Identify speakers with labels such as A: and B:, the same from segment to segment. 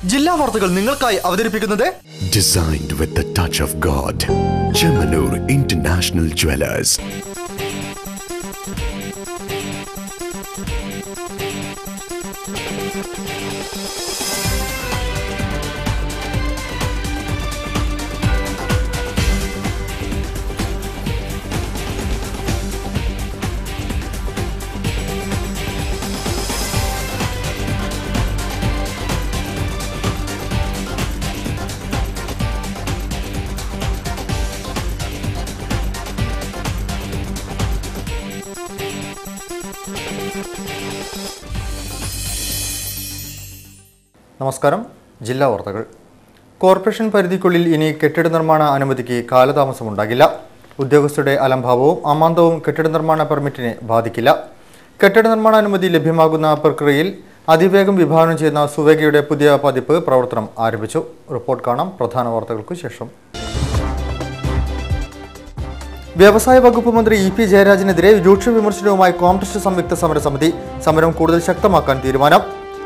A: ജില്ലാ വാർത്തകൾ നിങ്ങൾക്കായി അവതരിപ്പിക്കുന്നത്
B: Designed with the touch of God. Chemanur International Jewelers.
A: നമസ്കാരം ജില്ലാ വാർത്തകൾ കോർപ്പറേഷൻ പരിധിക്കുള്ളിൽ ഇനി കെട്ടിട നിർമ്മാണ അനുമതിക്ക് കാലതാമസമുണ്ടാകില്ല ഉദ്യോഗസ്ഥരുടെ അലംഭാവവും അമാന്തവും കെട്ടിട നിർമ്മാണ പെർമിറ്റിനെ ബാധിക്കില്ല കെട്ടിട നിർമ്മാണ അനുമതി ലഭ്യമാകുന്ന പ്രക്രിയയിൽ അതിവേഗം വിഭാവനം ചെയ്യുന്ന സുവേഗയുടെ പുതിയ പതിപ്പ് പ്രവർത്തനം ആരംഭിച്ചു റിപ്പോർട്ട് കാണാം പ്രധാന വാർത്തകൾക്ക് ശേഷം വ്യവസായ വകുപ്പ് മന്ത്രി ഇ പി ജയരാജനെതിരെ രൂക്ഷ വിമർശനവുമായി കോൺഗ്രസ് സംയുക്ത സമരസമിതി സമരം കൂടുതൽ ശക്തമാക്കാൻ തീരുമാനം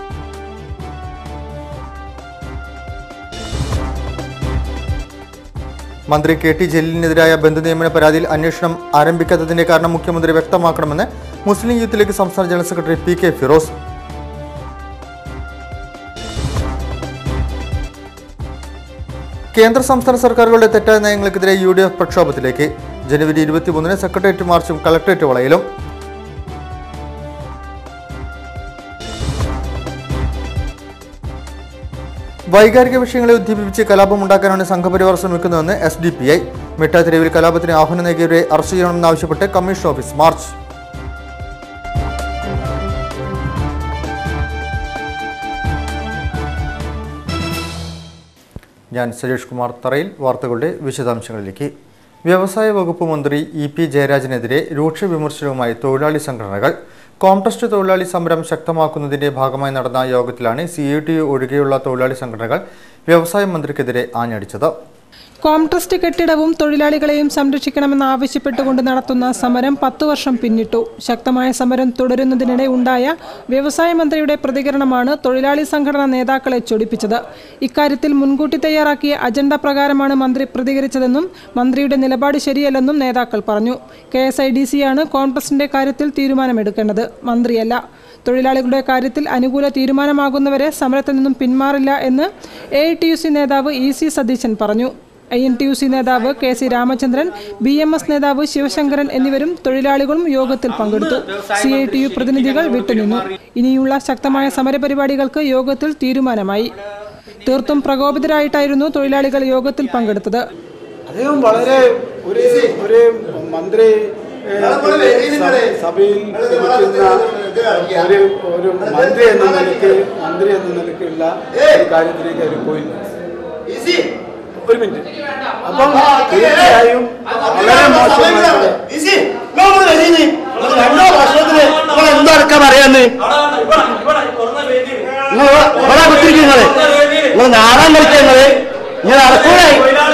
A: മന്ത്രി കെ ടി ജലീലിനെതിരായ ബന്ധുനിയമന പരാതിയിൽ അന്വേഷണം ആരംഭിക്കാത്തതിന്റെ കാരണം മുഖ്യമന്ത്രി വ്യക്തമാക്കണമെന്ന് മുസ്ലിം യൂത്ത് ലീഗ് സംസ്ഥാന general secretary P K Firoz കേന്ദ്ര സംസ്ഥാന സർക്കാരുകളുടെ തെറ്റായ നയങ്ങൾക്കെതിരെ യു ഡി എഫ് പ്രക്ഷോഭത്തിലേക്ക് ജനുവരി ഇരുപത്തിമൂന്നിന് സെക്രട്ടേറിയറ്റ് മാർച്ചും കളക്ടറേറ്റ് വളയിലും വൈകാരിക വിഷയങ്ങളെ ഉദ്ദീപിപ്പിച്ച് കലാപമുണ്ടാക്കാനാണ് സംഘപരിവാർ ശ്രമിക്കുന്നതെന്ന് എസ് ഡി പി ഐ മിഠാതെരുവിൽ കലാപത്തിന് ആഹ്വാനം നൽകിയവരെ അറസ്റ്റ് ചെയ്യണമെന്നാവശ്യപ്പെട്ട് കമ്മീഷൻ ഓഫീസ് മാർച്ച് ഞാൻ സജേഷ് കുമാർ തറയിൽ വാർത്തകളുടെ വിശദാംശങ്ങളിലേക്ക് വ്യവസായ വകുപ്പ് മന്ത്രി ഇ പി ജയരാജനെതിരെ രൂക്ഷ വിമർശനവുമായി തൊഴിലാളി സംഘടനകൾ കോംട്രസ്റ്റ് തൊഴിലാളി സമരം ശക്തമാക്കുന്നതിന്റെ ഭാഗമായി നടന്ന യോഗത്തിലാണ് സി ഐ ടി ഒഴികെയുള്ള തൊഴിലാളി സംഘടനകൾ വ്യവസായ മന്ത്രിക്കെതിരെ ആഞ്ഞടിച്ചത്
C: കോംട്രസ്റ്റ് കെട്ടിടവും തൊഴിലാളികളെയും സംരക്ഷിക്കണമെന്നാവശ്യപ്പെട്ടുകൊണ്ട് നടത്തുന്ന സമരം പത്തു വർഷം പിന്നിട്ടു ശക്തമായ സമരം തുടരുന്നതിനിടെ ഉണ്ടായ വ്യവസായ മന്ത്രിയുടെ പ്രതികരണമാണ് തൊഴിലാളി സംഘടനാ നേതാക്കളെ ചൊടിപ്പിച്ചത് ഇക്കാര്യത്തിൽ മുൻകൂട്ടി തയ്യാറാക്കിയ അജണ്ട പ്രകാരമാണ് മന്ത്രി പ്രതികരിച്ചതെന്നും മന്ത്രിയുടെ നിലപാട് ശരിയല്ലെന്നും നേതാക്കൾ പറഞ്ഞു കെ എസ് ഐ ഡി സിയാണ് കോൺഗ്രസിന്റെ കാര്യത്തിൽ തീരുമാനമെടുക്കേണ്ടത് മന്ത്രിയല്ല തൊഴിലാളികളുടെ കാര്യത്തിൽ അനുകൂല തീരുമാനമാകുന്നവരെ സമരത്തിൽ നിന്നും പിന്മാറില്ല എന്ന് A I T U C നേതാവ് ഇ സി സതീശൻ പറഞ്ഞു I N T U C നേതാവ് K C Ramachandran B M S നേതാവ് ശിവശങ്കരൻ എന്നിവരും തൊഴിലാളികളും യോഗത്തിൽ പങ്കെടുത്തു സി ഐ ടി യു പ്രതിനിധികൾ വിട്ടുനിന്നു ഇനിയുള്ള ശക്തമായ സമരപരിപാടികൾക്ക് യോഗത്തിൽ തീരുമാനമായി തീർത്തും പ്രകോപിതരായിട്ടായിരുന്നു തൊഴിലാളികൾ യോഗത്തിൽ പങ്കെടുത്തത്
D: അദ്ദേഹം വളരെ ഒരു ഒരു മന്ത്രി ഏഹ്, സ- സഭയിൽ ഇരിക്കുന്ന ഒരു ഒരു മന്ത്രി എന്ന നിലയ്ക്ക് മന്ത്രി എന്ന നിലയ്ക്കുള്ള ഒരു കാര്യത്തിലേക്ക് അവർ പോയില്ല ഒരു മിനിറ്റ് അപ്പം തീർച്ചയായും വളരെ മോശമായിട്ടുള്ള
E: എന്തൊക്കെ പറയാന്ന് നിങ്ങൾ ഇവിടെ കുത്തിരിക്കുന്നത് നിങ്ങൾ നാളെ കളിക്കുന്നത് ഇങ്ങനെ നടക്കൂലേ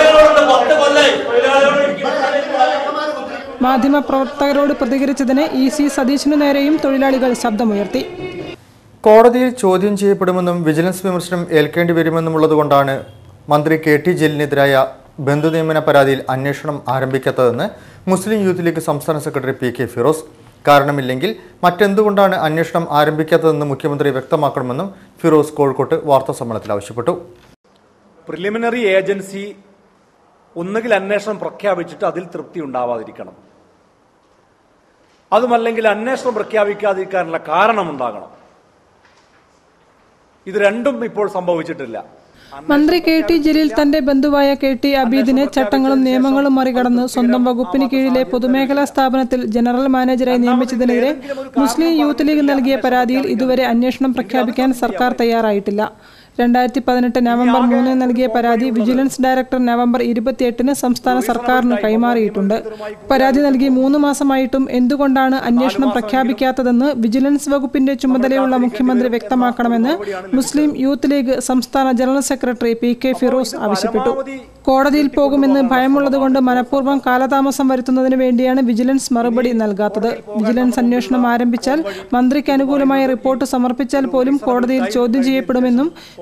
C: മാധ്യമപ്രവർത്തകരോട് പ്രതികരിച്ചതിന് ഇ സി സതീശനു നേരെയും തൊഴിലാളികൾ ശബ്ദമുയർത്തി
A: കോടതിയിൽ ചോദ്യം ചെയ്യപ്പെടുമെന്നും വിജിലൻസ് വിമർശനം ഏൽക്കേണ്ടി വരുമെന്നുമുള്ളതുകൊണ്ടാണ് മന്ത്രി കെ ടി ജലീലിനെതിരായ ബന്ധുനിയമന പരാതിയിൽ അന്വേഷണം ആരംഭിക്കാത്തതെന്ന് മുസ്ലിം യൂത്ത് ലീഗ് സംസ്ഥാന സെക്രട്ടറി പി കെ ഫിറോസ് കാരണമില്ലെങ്കിൽ മറ്റെന്തുകൊണ്ടാണ് അന്വേഷണം ആരംഭിക്കാത്തതെന്ന് മുഖ്യമന്ത്രി വ്യക്തമാക്കണമെന്നും ഫിറോസ് കോഴിക്കോട്ട് വാർത്താസമ്മേളനത്തിൽ ആവശ്യപ്പെട്ടു
F: പ്രിലിമിനറി ഏജൻസി ഒന്നുകിൽ അന്വേഷണം പ്രഖ്യാപിച്ചിട്ട് അതിൽ തൃപ്തി ഉണ്ടാവാതിരിക്കണം അതുമല്ലെങ്കിൽ അന്വേഷണം പ്രഖ്യാപിക്കാതിരിക്കാനുള്ള കാരണമുണ്ടാകണം ഇത് രണ്ടും ഇപ്പോൾ സംഭവിച്ചിട്ടില്ല
C: മന്ത്രി കെ ടി ജലീൽ തന്റെ ബന്ധുവായ കെ ടി അബീദിനെ ചട്ടങ്ങളും നിയമങ്ങളും മറികടന്ന് സ്വന്തം വകുപ്പിന് കീഴിലെ പൊതുമേഖലാ സ്ഥാപനത്തിൽ ജനറൽ മാനേജരായി നിയമിച്ചതിനെതിരെ മുസ്ലിം യൂത്ത് ലീഗ് നൽകിയ പരാതിയിൽ ഇതുവരെ അന്വേഷണം പ്രഖ്യാപിക്കാൻ സർക്കാർ തയ്യാറായിട്ടില്ല രണ്ടായിരത്തി പതിനെട്ട് നവംബർ മൂന്നിന് നൽകിയ പരാതി വിജിലൻസ് ഡയറക്ടർ നവംബർ ഇരുപത്തിയെട്ടിന് സംസ്ഥാന സർക്കാരിന് കൈമാറിയിട്ടുണ്ട് പരാതി നൽകി മൂന്ന് മാസമായിട്ടും എന്തുകൊണ്ടാണ് അന്വേഷണം പ്രഖ്യാപിക്കാത്തതെന്ന് വിജിലൻസ് വകുപ്പിന്റെ ചുമതലയുള്ള മുഖ്യമന്ത്രി വ്യക്തമാക്കണമെന്ന് മുസ്ലിം യൂത്ത് ലീഗ് സംസ്ഥാന general secretary P K Firoz ആവശ്യപ്പെട്ടു കോടതിയിൽ പോകുമെന്ന് ഭയമുള്ളതുകൊണ്ട് മനഃപൂർവ്വം കാലതാമസം വരുത്തുന്നതിന് വേണ്ടിയാണ് വിജിലൻസ് മറുപടി നൽകാത്തത് വിജിലൻസ് അന്വേഷണം ആരംഭിച്ചാൽ മന്ത്രിക്ക് അനുകൂലമായ റിപ്പോർട്ട് സമർപ്പിച്ചാൽ പോലും കോടതിയിൽ ചോദ്യം ചെയ്യപ്പെടുമെന്നും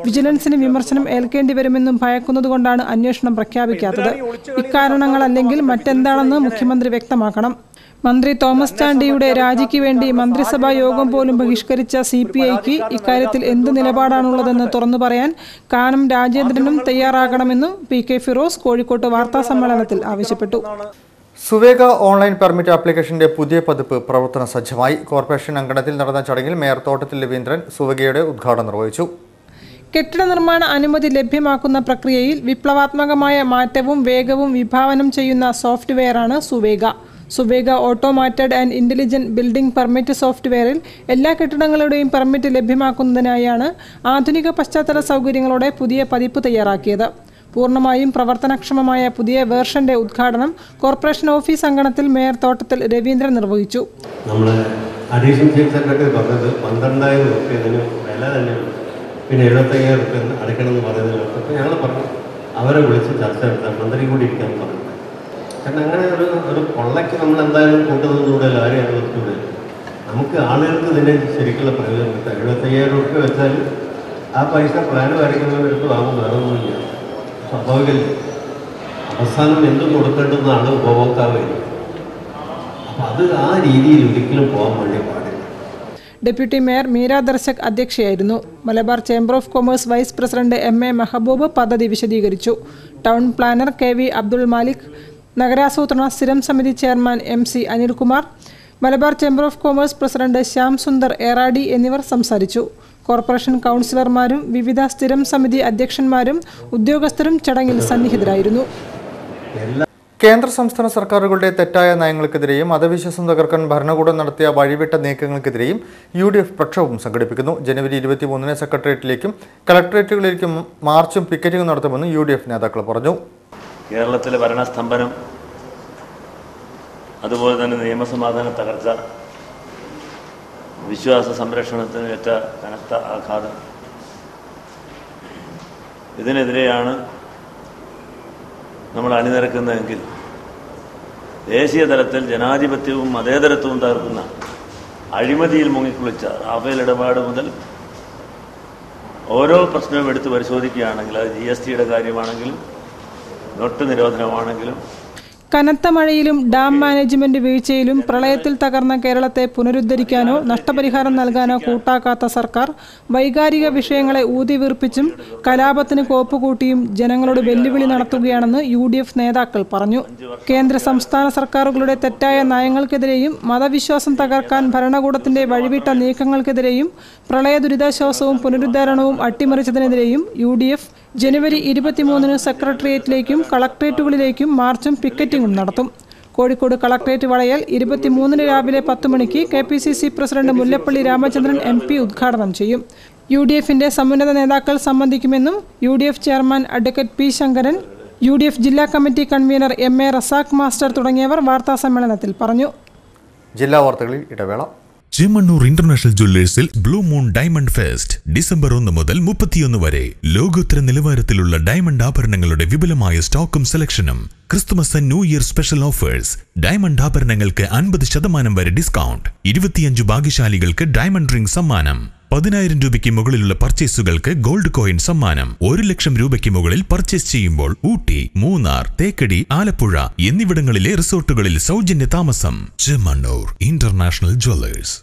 C: വിജിലൻസിന് വിമർശനം ഏൽക്കേണ്ടി വരുമെന്നും ഭയക്കുന്നതുകൊണ്ടാണ് അന്വേഷണം പ്രഖ്യാപിക്കാത്തത് ഇക്കാരണങ്ങളല്ലെങ്കിൽ മറ്റെന്താണെന്ന് മുഖ്യമന്ത്രി വ്യക്തമാക്കണം മന്ത്രി തോമസ് ചാണ്ടിയുടെ രാജിക്ക് വേണ്ടി മന്ത്രിസഭാ യോഗം പോലും ബഹിഷ്കരിച്ച സി പി ഐക്ക് ഇക്കാര്യത്തിൽ എന്ത് നിലപാടാണുള്ളതെന്ന് തുറന്നു പറയാൻ കാനം രാജേന്ദ്രനും തയ്യാറാകണമെന്നും പി കെ ഫിറോസ് കോഴിക്കോട്ട് വാർത്താ സമ്മേളനത്തിൽ ആവശ്യപ്പെട്ടു
A: സുവേഗ ഓൺലൈൻ പെർമിറ്റ് ആപ്ലിക്കേഷന്റെ പുതിയ പതിപ്പ് പ്രവർത്തന സജ്ജമായി കോർപ്പറേഷൻ അങ്കണത്തിൽ നടന്ന ചടങ്ങിൽ മേയർ തോട്ടത്തിൽ രവീന്ദ്രൻ സുവേഗയുടെ ഉദ്ഘാടനം നിർവഹിച്ചു
C: കെട്ടിട നിർമ്മാണ അനുമതി ലഭ്യമാക്കുന്ന പ്രക്രിയയിൽ വിപ്ലവാത്മകമായ മാറ്റവും വേഗവും വിഭാവനം ചെയ്യുന്ന സോഫ്റ്റ്വെയറാണ് Suvega Suvega automated and intelligent building permit സോഫ്റ്റ്വെയറിൽ എല്ലാ കെട്ടിടങ്ങളുടെയും പെർമിറ്റ് ലഭ്യമാക്കുന്നതിനായാണ് ആധുനിക പശ്ചാത്തല സൗകര്യങ്ങളോടെ പുതിയ പതിപ്പ് തയ്യാറാക്കിയത് പൂർണ്ണമായും പ്രവർത്തനക്ഷമമായ പുതിയ വേർഷന്റെ ഉദ്ഘാടനം കോർപ്പറേഷൻ ഓഫീസ് അങ്കണത്തിൽ മേയർ തോട്ടത്തിൽ രവീന്ദ്രൻ നിർവഹിച്ചു
G: നമ്മൾ അഡീഷണൽ ചീഫ് സെക്രട്ടറി പറഞ്ഞത് പന്ത്രണ്ടായിരം റുപ്യ ഇതിന് വില തന്നെയാണ് പിന്നെ എഴുപത്തയ്യായിരം റുപ്യ അടയ്ക്കണം എന്ന് പറയുന്നതിൽ അപ്പോൾ ഞങ്ങൾ പറഞ്ഞു അവരെ വിളിച്ച് ചർച്ച നടത്താൻ മന്ത്രി കൂടി ഇരിക്കാൻ പറഞ്ഞു കാരണം അങ്ങനെ ഒരു ഒരു കൊള്ളയ്ക്ക് നമ്മൾ എന്തായാലും കൂട്ടുന്നതിലൂടെ ആരും അനുവദിക്കൂടെ നമുക്ക് ആളുകൾക്ക് ഇതിൻ്റെ ശരിക്കുള്ള പ്രയോജനം കിട്ടാം എഴുപത്തയ്യായിരം റുപ്യ വെച്ചാൽ ആ പൈസ പ്ലാൻ വരയ്ക്കുന്നവർക്ക് വാങ്ങും വേറെ ഒന്നുമില്ല സ്വാഭാവികമല്ലേ അവസാനം എന്തും കൊടുക്കേണ്ടുന്നതാണ് ഉപഭോക്താവ് അപ്പം അത് ആ രീതിയിൽ ഒരിക്കലും പോകാൻ വേണ്ടി പാടില്ല
C: ഡെപ്യൂട്ടി മേയർ മീര ദർശക് അധ്യക്ഷയായിരുന്നു Malabar chamber of commerce vice president M A Mehaboob പദ്ധതി വിശദീകരിച്ചു town planner K V Abdul Malik നഗരാസൂത്രണ സ്ഥിരം സമിതി chairman M C Anilkumar Malabar chamber of commerce president Shyam Sundar Eradi എന്നിവർ സംസാരിച്ചു കോർപ്പറേഷൻ കൗൺസിലർമാരും വിവിധ സ്ഥിരം സമിതി അധ്യക്ഷന്മാരും ഉദ്യോഗസ്ഥരും ചടങ്ങിൽ സന്നിഹിതരായിരുന്നു
A: കേന്ദ്ര സംസ്ഥാന സർക്കാരുകളുടെ തെറ്റായ നയങ്ങൾക്കെതിരെയും മതവിശ്വാസം തകർക്കാൻ ഭരണകൂടം നടത്തിയ വഴിവിട്ട നീക്കങ്ങൾക്കെതിരെയും യു ഡി എഫ് പ്രക്ഷോഭം സംഘടിപ്പിക്കുന്നു ജനുവരി ഇരുപത്തിമൂന്നിന് സെക്രട്ടേറിയറ്റിലേക്കും കളക്ടറേറ്റുകളിലേക്കും മാർച്ചും പിക്കറ്റിംഗും നടത്തുമെന്ന് യു ഡി എഫ് നേതാക്കൾ പറഞ്ഞു
H: കേരളത്തിലെ ഭരണസ്തംഭനം അതുപോലെ തന്നെ നിയമസമാധാന തകർച്ച വിശ്വാസ സംരക്ഷണത്തിന് ഏറ്റ കനത്ത ആഘാതം ഇതിനെതിരെയാണ് നമ്മൾ അണിനിരക്കുന്നതെങ്കിൽ ദേശീയ തലത്തിൽ ജനാധിപത്യവും മതേതരത്വവും തകർക്കുന്ന അഴിമതിയിൽ മുങ്ങിക്കുളിച്ച റാഫേൽ ഇടപാട് മുതൽ ഓരോ പ്രശ്നവും എടുത്ത് പരിശോധിക്കുകയാണെങ്കിൽ അത് ജി എസ് ടിയുടെ കാര്യമാണെങ്കിലും നോട്ട് നിരോധനമാണെങ്കിലും
C: കനത്ത മഴയിലും ഡാം മാനേജ്മെന്റ് വീഴ്ചയിലും പ്രളയത്തിൽ തകർന്ന കേരളത്തെ പുനരുദ്ധരിക്കാനോ നഷ്ടപരിഹാരം നൽകാനോ കൂട്ടാക്കാത്ത സർക്കാർ വൈകാരിക വിഷയങ്ങളെ ഊതിവീർപ്പിച്ചും കലാപത്തിന് കോപ്പുകൂട്ടിയും ജനങ്ങളോട് വെല്ലുവിളി നടത്തുകയാണെന്ന് യു ഡി എഫ് നേതാക്കൾ പറഞ്ഞു കേന്ദ്ര സംസ്ഥാന സർക്കാരുകളുടെ തെറ്റായ നയങ്ങൾക്കെതിരെയും മതവിശ്വാസം തകർക്കാൻ ഭരണകൂടത്തിന്റെ വഴിവിട്ട നീക്കങ്ങൾക്കെതിരെയും പ്രളയ ദുരിതാശ്വാസവും പുനരുദ്ധാരണവും അട്ടിമറിച്ചതിനെതിരെയും യു ഡി എഫ് ജനുവരി ഇരുപത്തിമൂന്നിന് സെക്രട്ടേറിയറ്റിലേക്കും കളക്ട്രേറ്റുകളിലേക്കും മാർച്ചും പിക്കറ്റിംഗും നടത്തും കോഴിക്കോട് കളക്ട്രേറ്റ് വളയൽ ഇരുപത്തിമൂന്നിന് രാവിലെ പത്ത് മണിക്ക് K P C C president Mullappally Ramachandran M P ഉദ്ഘാടനം ചെയ്യും യു ഡി എഫിന്റെ സമുന്നത നേതാക്കൾ സംബന്ധിക്കുമെന്നും U D F chairman advocate P Sankaran U D F ജില്ലാ committee convener M A Razak master തുടങ്ങിയവർ വാർത്താസമ്മേളനത്തിൽ പറഞ്ഞു
A: ജില്ലാ വാർത്തകളിൽ ഇടവേള
I: ചെമ്മണ്ണൂർ ഇന്റർനാഷണൽ ജ്വല്ലേഴ്സിൽ blue moon diamond fest December ഒന്ന് മുതൽ മുപ്പത്തിയൊന്ന് വരെ ലോകോത്തര നിലവാരത്തിലുള്ള ഡയമണ്ട് ആഭരണങ്ങളുടെ വിപുലമായ സ്റ്റോക്കും സെലക്ഷനും Christmas and new year special offers diamond ആഭരണങ്ങൾക്ക് അൻപത് ശതമാനം വരെ ഡിസ്കൗണ്ട് ഇരുപത്തിയഞ്ച് ഭാഗ്യശാലികൾക്ക് ഡയമണ്ട് റിംഗ് സമ്മാനം പതിനായിരം രൂപയ്ക്ക് മുകളിലുള്ള പർച്ചേസുകൾക്ക് ഗോൾഡ് കോയിൻ സമ്മാനം ഒരു ലക്ഷം രൂപയ്ക്ക് മുകളിൽ പർച്ചേസ് ചെയ്യുമ്പോൾ ഊട്ടി മൂന്നാർ തേക്കടി ആലപ്പുഴ എന്നിവിടങ്ങളിലെ റിസോർട്ടുകളിൽ സൗജന്യ താമസം ചെമ്മണ്ണൂർ ഇന്റർനാഷണൽ ജ്വല്ലേഴ്സ്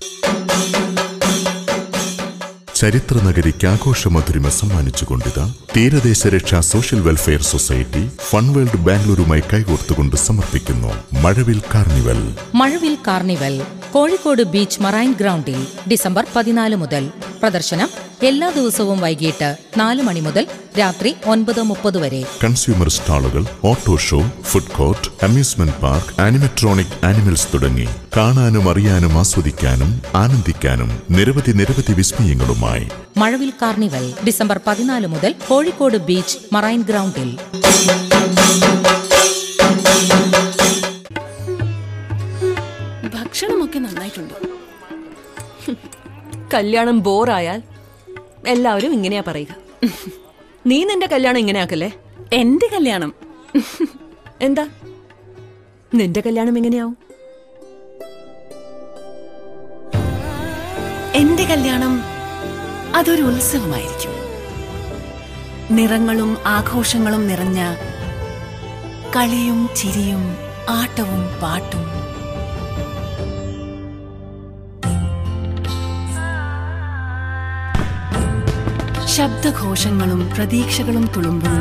B: ചരിത്രനഗരിക്ക് ആഘോഷമധുരിമ സമ്മാനിച്ചുകൊണ്ടിത തീരദേശ രക്ഷാ സോഷ്യൽ വെൽഫെയർ സൊസൈറ്റി ഫൺവേൾഡ് ബാംഗ്ലൂരുമായി കൈകോർത്തുകൊണ്ട് സമർപ്പിക്കുന്നു Mazhavil carnival
J: Mazhavil carnival Kozhikode beach marine ഗ്രൗണ്ടിൽ ഡിസംബർ പതിനാല് മുതൽ പ്രദർശനം എല്ലാ ദിവസവും വൈകിട്ട് നാല് മണി മുതൽ രാത്രി ഒൻപത് മുപ്പത് വരെ
B: കൺസ്യൂമർ സ്റ്റാളുകൾ auto show food court amusement park animatronic animals തുടങ്ങി കാണാനും അറിയാനും ആസ്വദിക്കാനും ആനന്ദിക്കാനും നിരവധി നിരവധി വിസ്മയങ്ങളുമായി
J: മഴവിൽ കാർണിവൽ ഡിസംബർ പതിനാല് മുതൽ കോഴിക്കോട് ബീച്ച് മറൈൻ ഗ്രൗണ്ടിൽ
K: ഭക്ഷണമൊക്കെ നന്നായിട്ടുണ്ട് ഹും. കല്യാണം ബോറായാൽ എല്ലാവരും ഇങ്ങനെയാ പറയുക നീ നിന്റെ കല്യാണം ഇങ്ങനെയാക്കല്ലേ എന്റെ കല്യാണം എന്താ നിന്റെ കല്യാണം എങ്ങനെയാവും എന്റെ കല്യാണം അതൊരു ഉത്സവമായിരിക്കും
L: നിറങ്ങളും ആഘോഷങ്ങളും നിറഞ്ഞ കളിയും ചിരിയും ആട്ടവും പാട്ടും ശബ്ദഘോഷങ്ങളും പ്രതീക്ഷകളും തുളുമ്പുന്ന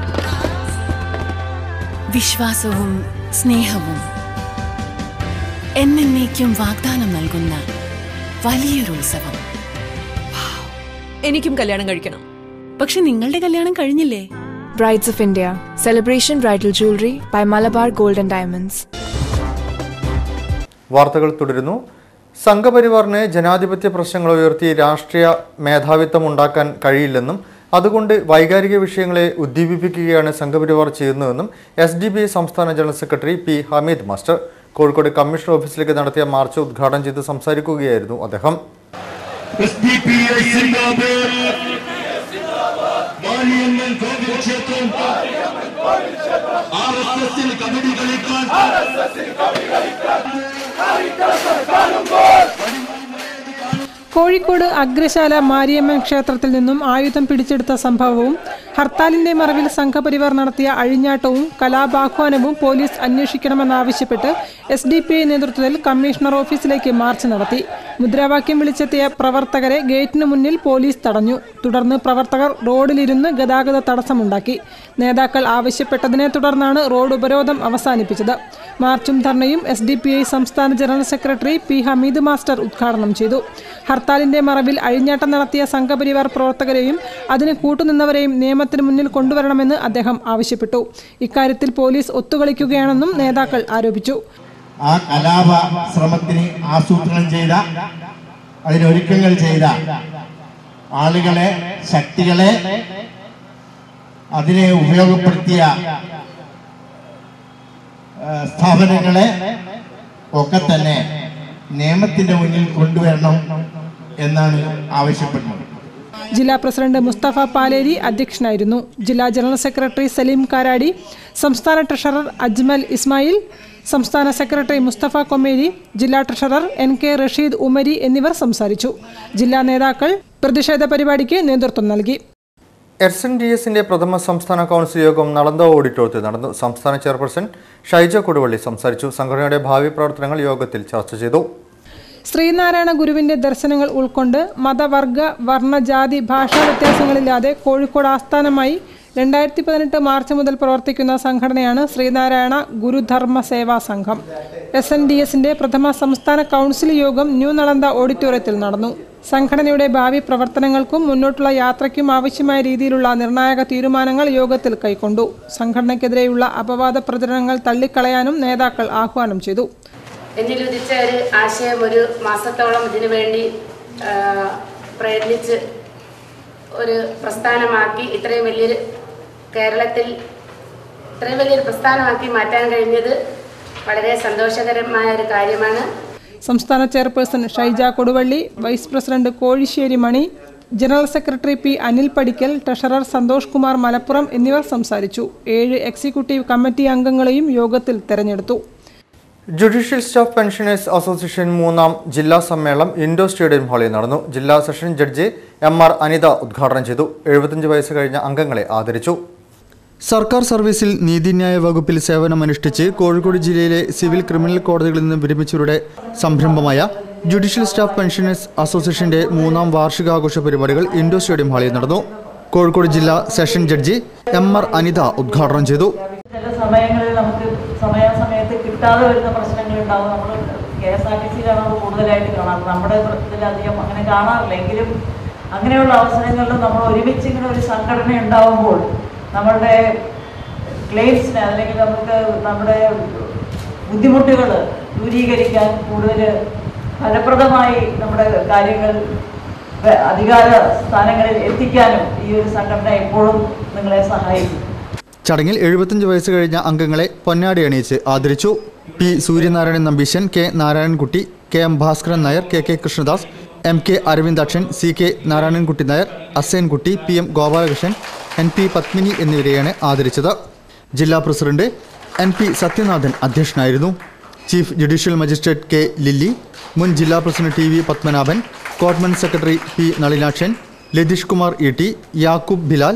L: വിശ്വാസവും സ്നേഹവും എന്നേക്കും വാഗ്ദാനം നൽകുന്ന വലിയൊരു ഉത്സവം
K: എനിക്കും കല്യാണം കഴിക്കണം പക്ഷെ നിങ്ങളുടെ കല്യാണം കഴിഞ്ഞില്ലേ
M: Brides of India Celebration Bridal Jewelry by Malabar Gold and Diamonds.
A: വാർത്തകൾ തുടരുന്നു സംഘപരിവാറിന് ജനാധിപത്യ പ്രശ്നങ്ങൾ ഉയർത്തി രാഷ്ട്രീയ മേധാവിത്വം ഉണ്ടാക്കാൻ കഴിയില്ലെന്നും അതുകൊണ്ട് വൈകാരിക വിഷയങ്ങളെ ഉദ്ദീപിപ്പിക്കുകയാണ് സംഘപരിവാർ ചെയ്യുന്നതെന്നും എസ് ഡി ബി ഐ സംസ്ഥാന general secretary P Hameed master Kozhikode commissioner ഓഫീസിലേക്ക് നടത്തിയ മാർച്ച് ഉദ്ഘാടനം ചെയ്ത് സംസാരിക്കുകയായിരുന്നു അദ്ദേഹം
E: മാലിന്യം കോവിഡ് ക്ഷേത്രം ആർ എസ് എസിൽ കബഡി കളിക്കാൻ
C: കോഴിക്കോട് അഗ്രശാല മാരിയമ്മൻ ക്ഷേത്രത്തിൽ നിന്നും ആയുധം പിടിച്ചെടുത്ത സംഭവവും ഹർത്താലിന്റെ മറവിൽ സംഘപരിവാർ നടത്തിയ അഴിഞ്ഞാട്ടവും കലാപാഹ്വാനവും പോലീസ് അന്വേഷിക്കണമെന്നാവശ്യപ്പെട്ട് എസ് ഡി പി ഐ നേതൃത്വത്തിൽ കമ്മീഷണർ ഓഫീസിലേക്ക് മാർച്ച് നടത്തി മുദ്രാവാക്യം വിളിച്ചെത്തിയ പ്രവർത്തകരെ ഗേറ്റിന് മുന്നിൽ പോലീസ് തടഞ്ഞു തുടർന്ന് പ്രവർത്തകർ റോഡിലിരുന്ന് ഗതാഗത തടസ്സമുണ്ടാക്കി നേതാക്കൾ ആവശ്യപ്പെട്ടതിനെ തുടർന്നാണ് റോഡ് ഉപരോധം അവസാനിപ്പിച്ചത് മാർച്ചും ധർണയും എസ് ഡി പി ഐ സംസ്ഥാന general secretary P Hameed master ഉദ്ഘാടനം ചെയ്തു ഹർത്താലിന്റെ മറവിൽ അഴിഞ്ഞാട്ടം നടത്തിയ സംഘപരിവാർ പ്രവർത്തകരെയും അതിന് കൂട്ടുനിന്നവരെയും നിയമത്തിന് മുന്നിൽ കൊണ്ടുവരണമെന്ന് അദ്ദേഹം ആവശ്യപ്പെട്ടു ഇക്കാര്യത്തിൽ പോലീസ് ഒത്തുകളിക്കുകയാണെന്നും നേതാക്കൾ ആരോപിച്ചു
N: ആ കലാപ ശ്രമത്തിന് ആസൂത്രണം ചെയ്ത അതിനൊരുക്കങ്ങൾ ചെയ്ത ആളുകളെ ശക്തികളെ അതിനെ ഉപയോഗപ്പെടുത്തിയ ആ, സ്ഥാപനങ്ങളെ ഒക്കെ തന്നെ നിയമത്തിന്റെ മുന്നിൽ കൊണ്ടുവരണം എന്നാണ് ആവശ്യപ്പെടുന്നത്
C: ജില്ലാ പ്രസിഡന്റ് മുസ്തഫ പാലേരി അധ്യക്ഷനായിരുന്നു ജില്ലാ ജനറൽ സെക്രട്ടറി സലീം കാരാടി സംസ്ഥാന ട്രഷറർ അജ്മൽ ഇസ്മായിൽ സംസ്ഥാന സെക്രട്ടറി മുസ്തഫ കൊമ്മേരി ജില്ലാ treasurer N K Rasheed Umari എന്നിവർ സംസാരിച്ചു ജില്ലാ നേതാക്കൾ പ്രതിഷേധ പരിപാടിക്ക് നേതൃത്വം നൽകി
A: എസ് എൻ ഡി എസിന്റെ പ്രഥമ സംസ്ഥാന കൗൺസിൽ യോഗം നളന്ദ ഓഡിറ്റോറിയത്തിൽ നടന്നു സംസ്ഥാന ചെയർപേഴ്സൺ ഷൈജ കൊടുവള്ളി സംസാരിച്ചു സംഘടനയുടെ ഭാവി പ്രവർത്തനങ്ങൾ യോഗത്തിൽ ചർച്ച ചെയ്തു
C: ശ്രീനാരായണ ഗുരുവിന്റെ ദർശനങ്ങൾ ഉൾക്കൊണ്ട് മതവർഗ വർണ്ണ ജാതി ഭാഷാ വ്യത്യാസങ്ങളില്ലാതെ കോഴിക്കോട് ആസ്ഥാനമായി രണ്ടായിരത്തി പതിനെട്ട് മാർച്ച് മുതൽ പ്രവർത്തിക്കുന്ന സംഘടനയാണ് ശ്രീനാരായണ ഗുരുധർമ്മ സേവാ സംഘം എസ് എൻ ഡി എസിന്റെ പ്രഥമ സംസ്ഥാന കൗൺസിൽ യോഗം ന്യൂ നളന്ദ ഓഡിറ്റോറിയത്തിൽ നടന്നു സംഘടനയുടെ ഭാവി പ്രവർത്തനങ്ങൾക്കും മുന്നോട്ടുള്ള യാത്രയ്ക്കും ആവശ്യമായ രീതിയിലുള്ള നിർണായക തീരുമാനങ്ങൾ യോഗത്തിൽ കൈക്കൊണ്ടു സംഘടനയ്ക്കെതിരെയുള്ള അപവാദ പ്രചരണങ്ങൾ തള്ളിക്കളയാനും നേതാക്കൾ ആഹ്വാനം ചെയ്തു
O: എന്നിൽ ഉദിച്ച ഒരു ആശയം ഒരു മാസത്തോളം ഇതിനു വേണ്ടി ആ, പ്രയത്നിച്ച് ഒരു പ്രസ്ഥാനമാക്കി ഇത്രയും വലിയൊരു കേരളത്തിൽ ഇത്രയും വലിയൊരു പ്രസ്ഥാനമാക്കി മാറ്റാൻ കഴിഞ്ഞത് വളരെ സന്തോഷകരമായ ഒരു കാര്യമാണ്
C: സംസ്ഥാന chairperson Shaija Koduvally vice president Kozhisseri Mani general secretary P Anil Padikkal treasurer Santhosh Kumar Malappuram എന്നിവർ സംസാരിച്ചു ഏഴ് എക്സിക്യൂട്ടീവ് കമ്മിറ്റി അംഗങ്ങളെയും യോഗത്തിൽ തെരഞ്ഞെടുത്തു
A: ജുഡീഷ്യൽ സ്റ്റാഫ് പെൻഷനേഴ്സ് അസോസിയേഷൻ മൂന്നാം ജില്ലാ സമ്മേളനം ഇൻഡോർ സ്റ്റേഡിയം ഹാളിൽ നടന്നു ജില്ലാ session judge M R Anitha ഉദ്ഘാടനം ചെയ്തു എഴുപത്തഞ്ച് വയസ്സ് കഴിഞ്ഞ അംഗങ്ങളെ ആദരിച്ചു സർക്കാർ സർവീസിൽ നീതിന്യായ വകുപ്പിൽ സേവനമനുഷ്ഠിച്ച് കോഴിക്കോട് ജില്ലയിലെ സിവിൽ ക്രിമിനൽ കോടതികളിൽ നിന്ന് വിരമിച്ചവരുടെ സംരംഭമായ ജുഡീഷ്യൽ സ്റ്റാഫ് പെൻഷനേഴ്സ് അസോസിയേഷന്റെ മൂന്നാം വാർഷികാഘോഷ പരിപാടികൾ ഇൻഡോർ സ്റ്റേഡിയം ഹാളിൽ നടന്നു കോഴിക്കോട് ജില്ലാ session judge M R Anitha ഉദ്ഘാടനം ചെയ്തു
P: ചില സമയങ്ങളിൽ നമുക്ക് സമയാസമയത്ത് കിട്ടാതെ വരുന്ന പ്രശ്നങ്ങൾ ഉണ്ടാവും നമ്മൾ കെ എസ് ആർ ടി സിയിലാണ് നമ്മൾ കൂടുതലായിട്ട് കാണാറ് നമ്മുടെ ഇതിലധികം അങ്ങനെ കാണാറില്ല എങ്കിലും അങ്ങനെയുള്ള അവസരങ്ങളിൽ നമ്മൾ ഒരുമിച്ച് ഇങ്ങനെ ഒരു സംഘടന ഉണ്ടാവുമ്പോൾ നമ്മളുടെ ക്ലെയിംസിന് അല്ലെങ്കിൽ നമുക്ക് നമ്മുടെ ബുദ്ധിമുട്ടുകൾ ദൂരീകരിക്കാൻ കൂടുതൽ ഫലപ്രദമായി നമ്മുടെ കാര്യങ്ങൾ വ- അധികാര സ്ഥാനങ്ങളിൽ എത്തിക്കാനും ഈ ഒരു സംഘടന എപ്പോഴും നിങ്ങളെ സഹായിക്കും
A: ചടങ്ങിൽ എഴുപത്തഞ്ച് വയസ്സ് കഴിഞ്ഞ അംഗങ്ങളെ പൊന്നാടി അണിയിച്ച് ആദരിച്ചു P Suryanarayanan Nambeesan K Narayanankutty K M Bhaskaran Nair K K Krishnadas M K Aravindakshan C K Narayanankutty Nair Asenkutty P M Gopalakrishnan N P Padmini എന്നിവരെയാണ് ആദരിച്ചത് ജില്ലാ പ്രസിഡന്റ് എൻ പി സത്യനാഥൻ അധ്യക്ഷനായിരുന്നു chief judicial magistrate K Lilly മുൻ ജില്ലാ പ്രസിഡന്റ് ടി വി പത്മനാഭൻ കോട്ട്മൻ secretary P Nalinakshan Latheesh Kumar E T Yakoob Bilal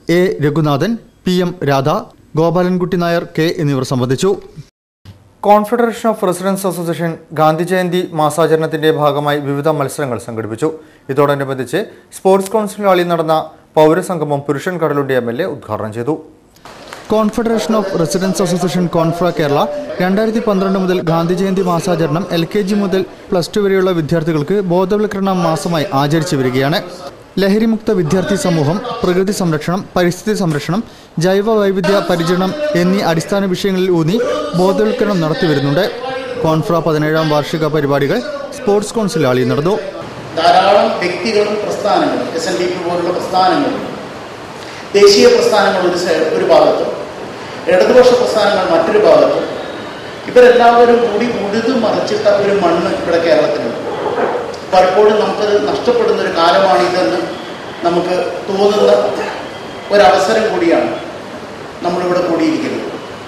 A: A Raghunathan P M Radha Gopalankutty Nair K എന്നിവർ സംബന്ധിച്ചു confederation of residence association Gandhi Jayanti മാസാചരണത്തിന്റെ ഭാഗമായി വിവിധ മത്സരങ്ങൾ സംഘടിപ്പിച്ചു ഇതോടനുബന്ധിച്ച് സ്പോർട്സ് കൗൺസിൽ ഹാളിൽ നടന്ന പൗരസംഗമം പുരുഷൻ കടലുണ്ടി എം എൽ എ ഉദ്ഘാടനം ചെയ്തു confederation of residence association Confra Kerala രണ്ടായിരത്തി പന്ത്രണ്ട് മുതൽ ഗാന്ധി ജയന്തി മാസാചരണം എൽ കെ ജി മുതൽ പ്ലസ് ടു വരെയുള്ള വിദ്യാർത്ഥികൾക്ക് ബോധവൽക്കരണ മാസമായി ആചരിച്ചു വരികയാണ് ലഹരിമുക്ത വിദ്യാർത്ഥി സമൂഹം പ്രകൃതി സംരക്ഷണം പരിസ്ഥിതി സംരക്ഷണം ജൈവ വൈവിധ്യ പരിചരണം എന്നീ അടിസ്ഥാന വിഷയങ്ങളിൽ ഊന്നി ബോധവൽക്കരണം നടത്തിവരുന്നുണ്ട് കോൺഫ്ര പതിനേഴാം വാർഷിക പരിപാടികൾ സ്പോർട്സ് കൗൺസിൽ ഹാളിൽ നടന്നു
Q: ധാരാളം വ്യക്തികളും പ്രസ്ഥാനങ്ങളും എസ് എൻ ഡി പി പോലുള്ള പ്രസ്ഥാനങ്ങളും ദേശീയ പ്രസ്ഥാനങ്ങൾ ഒരു സൈഡ് ഒരു ഭാഗത്തും ഇടതുപക്ഷ പ്രസ്ഥാനങ്ങൾ മറ്റൊരു ഭാഗത്തും ഇവരെല്ലാവരും കൂടി ഉഴുതു മറിച്ചിട്ട ഒരു മണ്ണ് ഇവിടെ കേരളത്തിലുണ്ട് പലപ്പോഴും നമുക്കത് നഷ്ടപ്പെടുന്ന ഒരു കാലമാണിതെന്ന് നമുക്ക് തോന്നുന്ന ഒരവസരം കൂടിയാണ് നമ്മളിവിടെ കൂടിയിരിക്കുന്നത്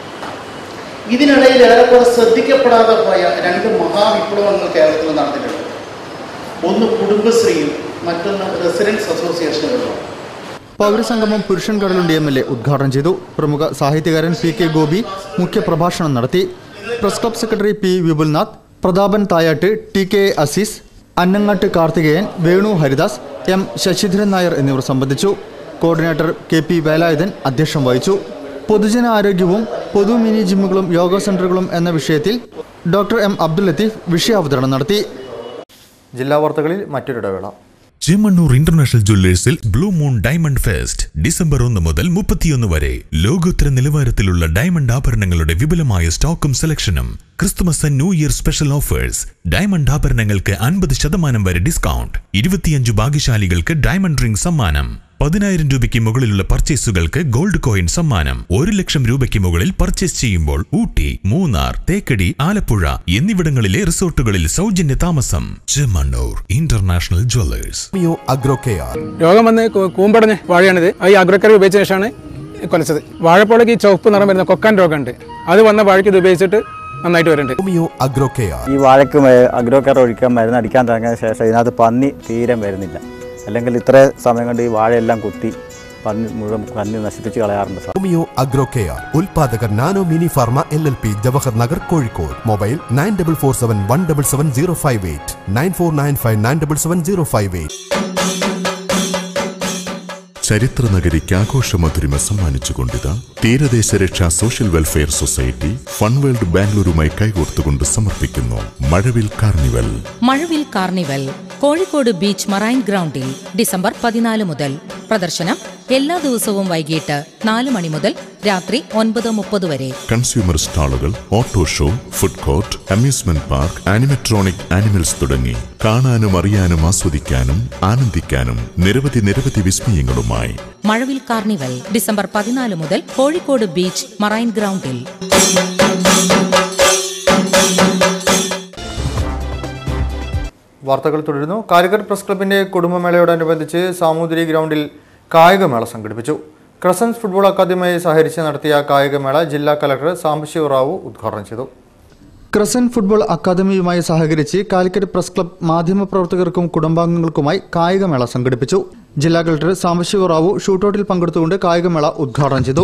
Q: ഇതിനിടയിൽ ഏറെക്കുറെ ശ്രദ്ധിക്കപ്പെടാതെ പോയ രണ്ട് മഹാവിപ്ലവങ്ങൾ കേരളത്തിൽ നടന്നിട്ടുണ്ട് ഒന്ന് കുടുംബശ്രീയും മറ്റൊന്ന് റെസിഡൻസ് അസോസിയേഷനുകളുമാണ്
A: പൗരസംഗമം പുരുഷൻ കടലുണ്ടി എം എൽ എ ഉദ്ഘാടനം ചെയ്തു പ്രമുഖ സാഹിത്യകാരൻ പി കെ ഗോപി മുഖ്യപ്രഭാഷണം നടത്തി press club secretary P Vipulnath Prathapan Thayat T K A Azeez Annangat Karthikeyan Venu Haridas M Sasidharan Nair എന്നിവർ സംബന്ധിച്ചു കോർഡിനേറ്റർ കെ പി വേലായുധൻ അധ്യക്ഷം വഹിച്ചു പൊതുജന ആരോഗ്യവും പൊതു മിനി ജിമ്മുകളും യോഗ സെന്ററുകളും എന്ന വിഷയത്തിൽ ഡോക്ടർ എം അബ്ദുൽ ലത്തീഫ് വിഷയാവതരണം നടത്തി ജില്ലാ വാർത്തകളിൽ മറ്റൊരിടവേള
I: ചെമ്മണ്ണൂർ ഇന്റർനാഷണൽ ജ്വല്ലേഴ്സിൽ blue moon diamond fest December ഒന്ന് മുതൽ മുപ്പത്തിയൊന്ന് വരെ ലോകോത്തര നിലവാരത്തിലുള്ള ഡയമണ്ട് ആഭരണങ്ങളുടെ വിപുലമായ സ്റ്റോക്കും സെലക്ഷനും Christmas and new year special offers diamond ആഭരണങ്ങൾക്ക് അൻപത് ശതമാനം വരെ ഡിസ്കൗണ്ട് ഇരുപത്തിയഞ്ച് ഭാഗ്യശാലികൾക്ക് ഡയമണ്ട് റിംഗ് സമ്മാനം പതിനായിരം രൂപയ്ക്ക് മുകളിലുള്ള പർച്ചേസുകൾക്ക് ഗോൾഡ് കോയിൻ സമ്മാനം ഒരു ലക്ഷം രൂപയ്ക്ക് മുകളിൽ പർച്ചേസ് ചെയ്യുമ്പോൾ ഊട്ടി മൂന്നാർ തേക്കടി ആലപ്പുഴ എന്നിവിടങ്ങളിലെ റിസോർട്ടുകളിൽ സൗജന്യ താമസം Chemmanur international jewellers
R: agro care രോഗം വന്ന് കൂ- കൂമ്പടഞ്ഞ് വാഴയാണിത് ഈ അഗ്രോക്കറി ഉപയോഗിച്ച ശേഷമാണ് കൊലച്ചത് വാഴപ്പോളയ്ക്ക് ഈ ചുവപ്പ് നിറം വരുന്ന കൊക്കാൻ രോഗമുണ്ട് അത് വന്ന വാഴയ്ക്ക് ഇത് ഉപയോഗിച്ചിട്ട് നന്നായിട്ട് വരുന്നുണ്ട്
S: അഗ്രോ കെയർ
T: ഈ വാഴയ്ക്ക് മ- അഗ്രോ കെയർ ഒഴിക്കാൻ മരുന്ന് അടിക്കാൻ തുടങ്ങിയ ശേഷം ഇതിനകത്ത് പന്നി തീരെ വരുന്നില്ല അല്ലെങ്കിൽ ഇത്ര സമയം കൊണ്ട് ഈ വാഴയെല്ലാം കുത്തി പന്നി മുഴുവൻ പന്നി നശിപ്പിച്ച് കളയാറുണ്ട് സാർ
S: ഹോമിയോ അഗ്രോ കെയർ ഉൽപാദകർ nano mini pharma L L P Jawahar Nagar Kozhikode mobile nine double four seven one double seven zero five eight nine four nine five nine double seven zero five eight
B: ചരിത്ര നഗരിക്ക് ആഘോഷമധുരിമ സമ്മാനിച്ചുകൊണ്ടിത് തീരദേശ രക്ഷാ social welfare society fun world ബാംഗ്ലൂരുമായി കൈകോർത്തുകൊണ്ട് സമർപ്പിക്കുന്നു Mazhavil carnival
J: Mazhavil carnival Kozhikode beach marine ഗ്രൗണ്ടിൽ ഡിസംബർ പതിനാല് മുതൽ പ്രദർശനം എല്ലാ ദിവസവും വൈകിട്ട് നാല് മണി മുതൽ രാത്രി ഒൻപത് മുപ്പത് വരെ
B: കൺസ്യൂമർ സ്റ്റാളുകൾ auto show food court amusement park animatronic animals തുടങ്ങി കാണാനും അറിയാനും ആസ്വദിക്കാനും ആനന്ദിക്കാനും നിരവധി നിരവധി വിസ്മയങ്ങളുമായി
J: മഴവിൽ കാർണിവൽ ഡിസംബർ പതിനാല് മുതൽ കോഴിക്കോട് ബീച്ച് മറൈൻ ഗ്രൗണ്ടിൽ
A: വാർത്തകൾ തുടരുന്നു കാലിക്കറ്റ് പ്രസ് ക്ലബിന്റെ കുടുംബമേളയോടനുബന്ധിച്ച് സാമൂതിരി ഗ്രൗണ്ടിൽ കായികമേള സംഘടിപ്പിച്ചു ക്രസൻസ് ഫുട്ബോൾ അക്കാദമിയുമായി സഹകരിച്ച് നടത്തിയ കായികമേള ജില്ലാ കലക്ടർ സാംബശിവ റാവു ഉദ്ഘാടനം ചെയ്തു ക്രസൻറ്റ് ഫുട്ബോൾ അക്കാദമിയുമായി സഹകരിച്ച് കാലിക്കറ്റ് പ്രസ് ക്ലബ് മാധ്യമപ്രവർത്തകർക്കും കുടുംബാംഗങ്ങൾക്കുമായി കായികമേള സംഘടിപ്പിച്ചു ജില്ലാ കളക്ടർ സാംബശിവ റാവു ഷൂട്ടൌട്ടിൽ പങ്കെടുത്തുകൊണ്ട് കായികമേള ഉദ്ഘാടനം ചെയ്തു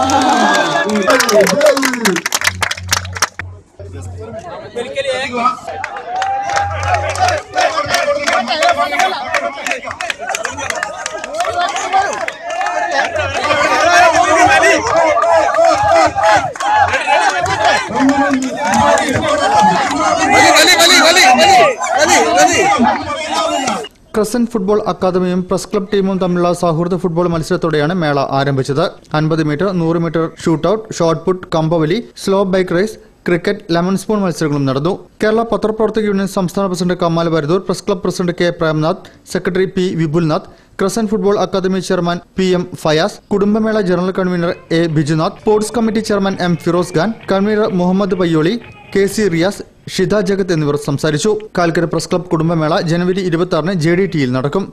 A: ക്രസന്റ് ഫുട്ബോൾ അക്കാദമിയും പ്രസ് ക്ലബ് ടീമും തമ്മിലുള്ള സൗഹൃദ ഫുട്ബോൾ മത്സരത്തോടെയാണ് മേള ആരംഭിച്ചത് അൻപത് മീറ്റർ നൂറ് മീറ്റർ ഷൂട്ടൌട്ട് ഷോട്ട് പുട്ട് കമ്പവലി slow bike race cricket lemon spoon മത്സരങ്ങളും നടന്നു കേരള പത്രപ്രവർത്തക യൂണിയൻ സംസ്ഥാന president Kamal Varadoor press club president K Premnath secretary P Vipulnath crescent football academy chairman P M Fayas കുടുംബമേള general convener A Bijunath sports committee chairman M Firoz Khan convener Muhammad Payyoli K C Riyas Shitha Jagath എന്നിവർ സംസാരിച്ചു കാൽക്കര press club കുടുംബമേള ജനുവരി ഇരുപത്തി ആറിന് J D ടിയിൽ നടക്കും